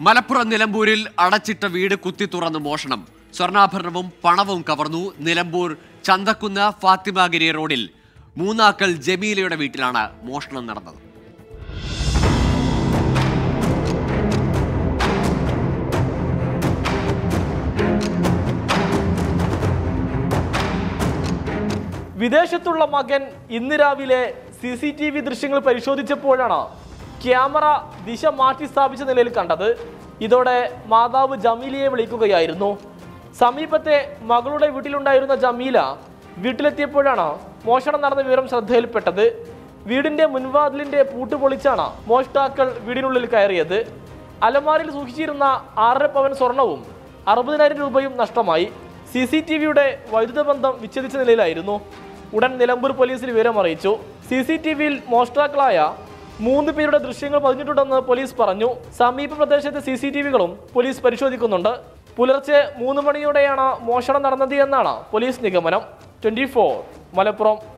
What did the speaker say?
മലപ്പുറം നിലമ്പൂരിൽ അടച്ചിട്ട വീട് കുത്തി തുറന്ന് മോഷണം സ്വർണ്ണാഭരണവും പണവും കവർന്നു നിലമ്പൂർ ചന്തക്കുന്ന് ഫാത്തിമഗിരി റോഡിൽ മൂന്നാക്കൽ ജമീലയുടെ വീട്ടിലാണ് മോഷണം നടന്നത് വിദേശത്തുള്ള മകൻ ഇന്ന് രാവിലെ സി സി ടി വി ദൃശ്യങ്ങൾ പരിശോധിച്ചപ്പോഴാണ് ക്യാമറ ദിശ മാറ്റി സ്ഥാപിച്ച നിലയിൽ കണ്ടത് ഇതോടെ മാതാവ് ജമീലയെ വിളിക്കുകയായിരുന്നു സമീപത്തെ മകളുടെ വീട്ടിലുണ്ടായിരുന്ന ജമീല വീട്ടിലെത്തിയപ്പോഴാണ് മോഷണം നടന്ന വിവരം ശ്രദ്ധയിൽപ്പെട്ടത് വീടിന്റെ മുൻവാതിലിന്റെ പൂട്ട് പൊളിച്ചാണ് മോഷ്ടാക്കൾ വീടിനുള്ളിൽ കയറിയത് അലമാരിൽ സൂക്ഷിച്ചിരുന്ന ആറര പവൻ സ്വർണവും അറുപതിനായിരം രൂപയും നഷ്ടമായി സി സി ടി വിയുടെ വൈദ്യുത ബന്ധം വിച്ഛേദിച്ച നിലയിലായിരുന്നു ഉടൻ നിലമ്പൂർ പോലീസിന് വിവരം അറിയിച്ചു സി സി ടി വിയിൽ മോഷ്ടാക്കളായ മൂന്ന് പേരുടെ ദൃശ്യങ്ങൾ പതിഞ്ഞിട്ടുണ്ടെന്ന് പോലീസ് പറഞ്ഞു സമീപ പ്രദേശത്തെ സി സി ടി വികളും പോലീസ് പരിശോധിക്കുന്നുണ്ട് പുലർച്ചെ മൂന്ന് മണിയോടെയാണ് മോഷണം നടന്നത് എന്നാണ് പോലീസ് നിഗമനം ട്വന്റി മലപ്പുറം